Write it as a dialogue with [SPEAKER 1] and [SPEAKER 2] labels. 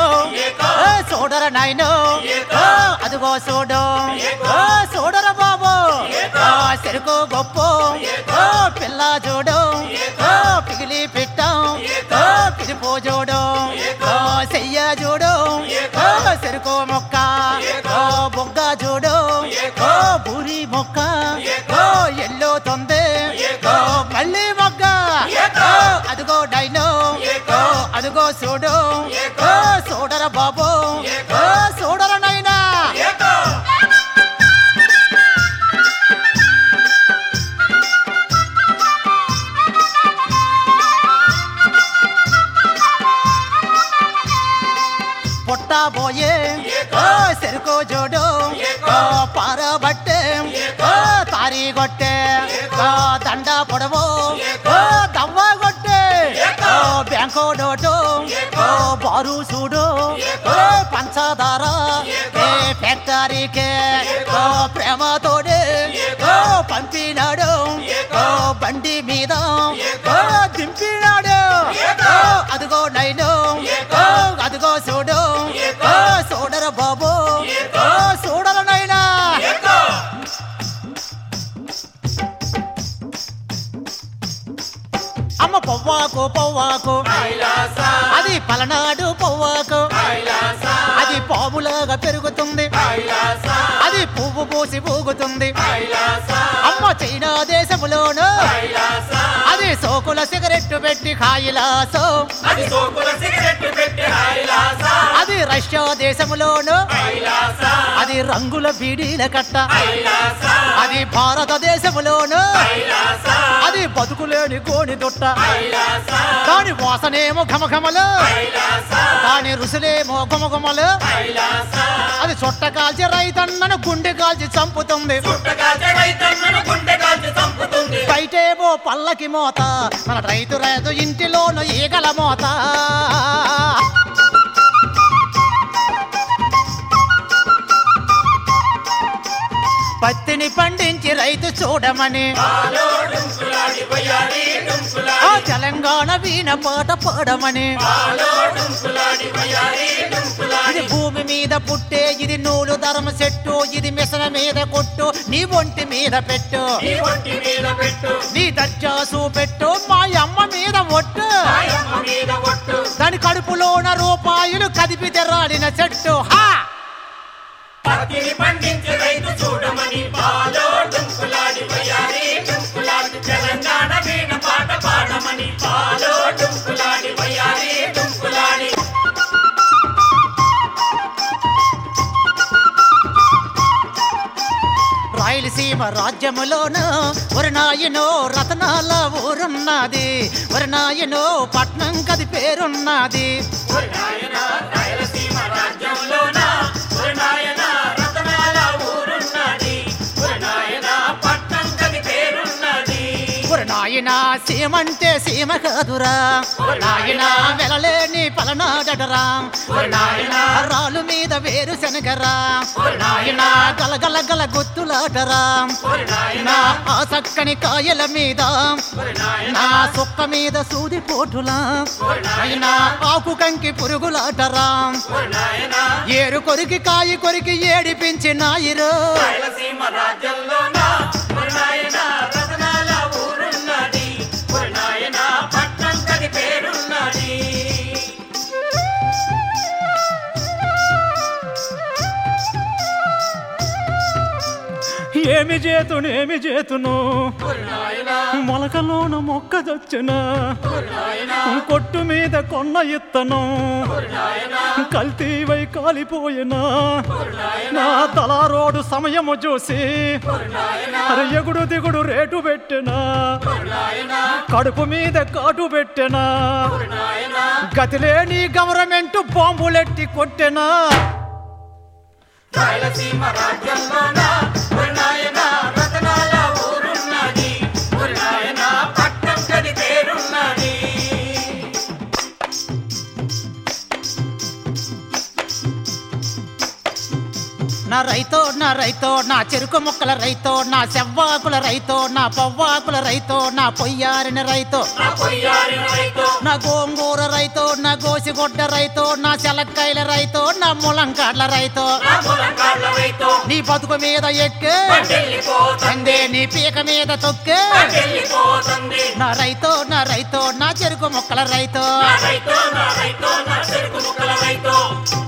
[SPEAKER 1] ఏ చూడర నాయను ఓ, అదిగో చూడు ఓ, చూడర బాబు ఓ, చెరుకు గొప్ప ఓ, పిల్ల చూడు ఓ, పిగిలి పెట్టాం ఓ, పిలుపు చూడు ఓ, చెయ్య చూడు ఓ, చెరుకు మొక్క ఓ, బొగ్గ చూడు ఓ, బూరి మొక్క ఓ, ఎల్లుతుంది ఓ, మళ్ళీ మొగ్గ ఓ, అదిగో డైనో ఓ, అదిగో చూడు ఓ, చూడర బాబు ఓ, చూడర నైనా పొట్టబోయే ఓ చెరుకు జోడు ఓ పారబట్టే ఓ తారి కొట్టే ఓ దండ పొడవు ఓ దవ్వ కొట్టే ఓ బ్యాంకు నోటు ఓ బారు చూడు ఓ పంచదార ఏ ఫ్యాక్టరీకే ఓ ప్రేమతోడే ఓ పంపినాడు ఓ బండి మీద ఓ దింపినాడు ఓ అదిగో నైను ఓ అదిగో చూడు ఓ చూడర బాబు ఓ చూడర నైనా అమ్మ పొవ్వాకు పొవ్వాకు అది పలనాడు పొవ్వాకు అది పాములాగా పెరుగుతుంది అది పువ్వు పూసి పూగుతుంది అమ్మ చైనా దేశములోను అది సోకుల సిగరెట్ పెట్టి కాయిలాసో
[SPEAKER 2] అది సోకుల సిగరెట్ పెట్టి హైలాస
[SPEAKER 1] అది రష్యా దేశములోను
[SPEAKER 2] హైలాస
[SPEAKER 1] అది రంగుల బీడీల కట్ట
[SPEAKER 2] హైలాస
[SPEAKER 1] అది భారతదేశములోను
[SPEAKER 2] హైలాస
[SPEAKER 1] అది బతుకులేని కోని దుట్ట
[SPEAKER 2] హైలాస
[SPEAKER 1] దాని వాసనేమో ఘమఘమలు
[SPEAKER 2] హైలాస
[SPEAKER 1] దాని రుసులేమో గుమగుమలు
[SPEAKER 2] హైలాస
[SPEAKER 1] అది చుట్ట కాల్చి రైతన్నను గుండె కాల్చి చంపుతుంది
[SPEAKER 2] పుట్టగాల్చే రైతన్నను గుండె కాల్చి చంపుతుంది
[SPEAKER 1] బయటేమో పల్లకి మోత మన రైతు రైతు ఇంటిలోను ఈగల మోత పత్తిని పండించి రైతు చూడమని
[SPEAKER 2] ఆలో డుంకులాడి వయ్యారి డుంకులాడి
[SPEAKER 1] ఆ తెలంగాణ వీణ పాట పాడమని
[SPEAKER 2] ఆలో డుంకులాడి వయ్యారి డుంకులాడి
[SPEAKER 1] ఇది భూమి మీద పుట్టే ఇది నూలు ధర్మ చెట్టు ఇది మిసన మీద కొట్టు నీ ఒంటి మీద పెట్టు
[SPEAKER 2] నీ ఒంటి మీద పెట్టు
[SPEAKER 1] నీ దర్జాసు పెట్టు మా అమ్మ మీద ఒట్టు
[SPEAKER 2] ఆయమ్మ మీద ఒట్టు
[SPEAKER 1] దాని కడుపులోన రూపాయలు కదిపి తెరాడిన చెట్టు హా
[SPEAKER 2] పత్తిని పండించే రైతు చూడమని పాలో డుంకులాడి వయ్యారి డుంకులాడి తెలంగాణ వీణ పాట పాడమని పాలో డుంకులాడి వయ్యారి డుంకులాడి
[SPEAKER 1] రాయలసీమ రాజ్యములోన ఒక నాయనో రతనాల ఊరున్నది ఒక నాయనో పట్నం కది పేరున్నది
[SPEAKER 2] ఓరి నాయనా రాయలసీమ రాజ్యంలోన ఓరి నాయనా రతనాల ఊరున్నది ఓరి నాయనా పట్నం కది పేరున్నది
[SPEAKER 1] ఒక నాయన సీమంటే సీమ కాదురా ఒక నాయన వెలలేని పలనాడరా ఒక నాయన రాళ్ళు మీద వేరు శనగరా ఒక నాయన గలగల గల గుత్తులాటరా
[SPEAKER 2] ఓరి నాయనా
[SPEAKER 1] నా ఆ చక్కని కాయల మీద
[SPEAKER 2] ఓరి నాయనా
[SPEAKER 1] నా సుక్క మీద సూది పోటులా అయినా ఆకు కంకి పురుగులాటరా
[SPEAKER 2] ఓరి నాయనా
[SPEAKER 1] ఏరు కొరికి కాయి కొరికి ఏడిపించి నాయిరు
[SPEAKER 2] రాయలసీమ రాజ్యంలోన ఓరి నాయనా రతనాల ఊరున్నది ఓరి నాయనా పట్నం కది పేరున్నది
[SPEAKER 1] ఏమి చేతును ఏమి చేతును
[SPEAKER 2] ఓరి నాయనా
[SPEAKER 1] మొలకలోన మొక్క చచ్చునా
[SPEAKER 2] ఓరి నాయనా
[SPEAKER 1] కొట్టు మీద కొన్న ఇత్తను
[SPEAKER 2] ఓరి నాయనా
[SPEAKER 1] కల్తీవై కాలిపోయినా
[SPEAKER 2] ఓరి నాయనా
[SPEAKER 1] నా తలారోడు సమయము చూసి
[SPEAKER 2] ఓరి నాయనా
[SPEAKER 1] అరే ఎగుడు దిగుడు రేటు పెట్టినా
[SPEAKER 2] ఓరి నాయనా
[SPEAKER 1] కడుపు మీద కాటు పెట్టినా
[SPEAKER 2] ఓరి నాయనా
[SPEAKER 1] గతిలేని గవర్నమెంట్ బాంబులెట్టి కొట్టెనా
[SPEAKER 2] రాయలసీమ రాజ్యంలోన ఓరి నాయనా రతనాల ఊరున్నది ఓరి నాయనా పట్నం కది పేరున్నది
[SPEAKER 1] నా రైతో నా రైతో నా చెరుకు ముక్కల రైతో నా సెవ్వాకుల రైతో నా పవ్వాకుల రైతో నా పొయ్యారిన రైతో
[SPEAKER 2] నా పొయ్యారిన రైతో
[SPEAKER 1] నా గోంగూర రైతో నా గోసిగొడ్డ రైతో నా శలక్కాయల రైతో నా ములంకాడ్ల రైతో
[SPEAKER 2] నా ములంకాళ్ళ రైతో
[SPEAKER 1] నీ బతుకు మీద ఎక్కే
[SPEAKER 2] వెళ్ళిపోతుంది
[SPEAKER 1] అందే నీ పీక మీద తొక్కే
[SPEAKER 2] వెళ్ళిపోతుంది
[SPEAKER 1] నా రైతో నా రైతో నా చెరుకు ముక్కల రైతో
[SPEAKER 2] నా రైతో నా రైతో నా చెరుకు ముక్కల రైతో